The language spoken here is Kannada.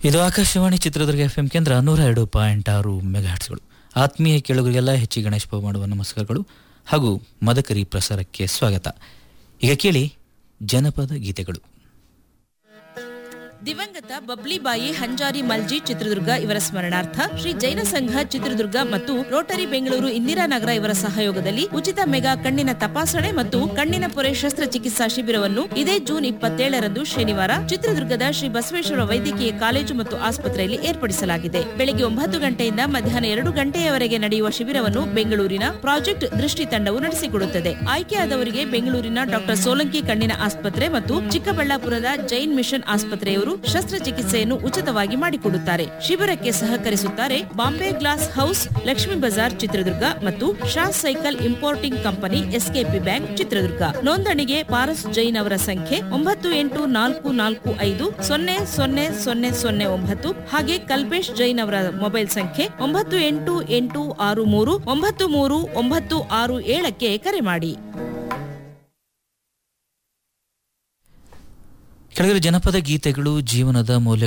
ಇದು ಆಕಾಶವಾಣಿ ಚಿತ್ರದುರ್ಗ ಎಫ್ ಎಂ ಕೇಂದ್ರ ನೂರ ಎರಡು ಪಾಯಿಂಟ್ ಆರು ಮೆಗಾಹರ್ಟ್ಸ್ಗಳು ಆತ್ಮೀಯ ಕೇಳುಗರಿಗೆಲ್ಲ ಹೆಚ್ಚಿ ಗಣೇಶ್ ಬಾಬು ಮಾಡುವ ನಮಸ್ಕಾರಗಳು ಹಾಗೂ ಮದಕರಿ ಪ್ರಸಾರಕ್ಕೆ ಸ್ವಾಗತ ಈಗ ಕೇಳಿ ಜನಪದ ಗೀತೆಗಳು ದಿವಂಗತ ಬಬ್ಲಿಬಾಯಿ ಹಂಜಾರಿ ಮಲ್ಜಿ ಚಿತ್ರದುರ್ಗ ಇವರ ಸ್ಮರಣಾರ್ಥ ಶ್ರೀ ಜೈನ ಸಂಘ ಚಿತ್ರದುರ್ಗ ಮತ್ತು ರೋಟರಿ ಬೆಂಗಳೂರು ಇಂದಿರಾನಗರ ಇವರ ಸಹಯೋಗದಲ್ಲಿ ಉಚಿತ ಮೆಗಾ ಕಣ್ಣಿನ ತಪಾಸಣೆ ಮತ್ತು ಕಣ್ಣಿನ ಪೊರೆ ಶಸ್ತ್ರಚಿಕಿತ್ಸಾ ಶಿಬಿರವನ್ನು ಇದೇ ಜೂನ್ ಇಪ್ಪತ್ತೇಳರಂದು ಶನಿವಾರ ಚಿತ್ರದುರ್ಗದ ಶ್ರೀ ಬಸವೇಶ್ವರ ವೈದ್ಯಕೀಯ ಕಾಲೇಜು ಮತ್ತು ಆಸ್ಪತ್ರೆಯಲ್ಲಿ ಏರ್ಪಡಿಸಲಾಗಿದೆ ಬೆಳಗ್ಗೆ ಒಂಬತ್ತು ಗಂಟೆಯಿಂದ ಮಧ್ಯಾಹ್ನ ಎರಡು ಗಂಟೆಯವರೆಗೆ ನಡೆಯುವ ಶಿಬಿರವನ್ನು ಬೆಂಗಳೂರಿನ ಪ್ರಾಜೆಕ್ಟ್ ದೃಷ್ಟಿ ತಂಡವು ನಡೆಸಿಕೊಡುತ್ತದೆ ಆಯ್ಕೆಯಾದವರಿಗೆ ಬೆಂಗಳೂರಿನ ಡಾಕ್ಟರ್ ಸೋಲಂಕಿ ಕಣ್ಣಿನ ಆಸ್ಪತ್ರೆ ಮತ್ತು ಚಿಕ್ಕಬಳ್ಳಾಪುರದ ಜೈನ್ ಮಿಷನ್ ಆಸ್ಪತ್ರೆಯವರು ಶಸ್ತ್ರಚಿಕಿತ್ಸೆಯನ್ನು ಉಚಿತವಾಗಿ ಮಾಡಿಕೊಡುತ್ತಾರೆ ಶಿಬಿರಕ್ಕೆ ಸಹಕರಿಸುತ್ತಾರೆ ಬಾಂಬೆ ಗ್ಲಾಸ್ ಹೌಸ್ ಲಕ್ಷ್ಮೀ ಬಜಾರ್ ಚಿತ್ರದುರ್ಗ ಮತ್ತು Shah cycle importing company SKP bank Chitradurga ನೋಂದಣಿಗೆ ಪಾರಸ್ ಜೈನ್ ಅವರ ಸಂಖ್ಯೆ ಒಂಬತ್ತು ಎಂಟು ನಾಲ್ಕು ನಾಲ್ಕು ಐದು ಸೊನ್ನೆ ಸೊನ್ನೆ ಸೊನ್ನೆ ಸೊನ್ನೆ ಒಂಬತ್ತು ಹಾಗೆ ಕಲ್ಪೇಶ್ ಜೈನ್ ಅವರ ಮೊಬೈಲ್ ಸಂಖ್ಯೆ ಒಂಬತ್ತು ಎಂಟು ಎಂಟು ಆರು ಮೂರು ಒಂಬತ್ತು ಮೂರು ಒಂಬತ್ತು ಆರು ಏಳಕ್ಕೆ ಕರೆ ಮಾಡಿ ಕೆಳಗಡೆ ಜನಪದ ಗೀತೆಗಳು ಜೀವನದ ಮೌಲ್ಯ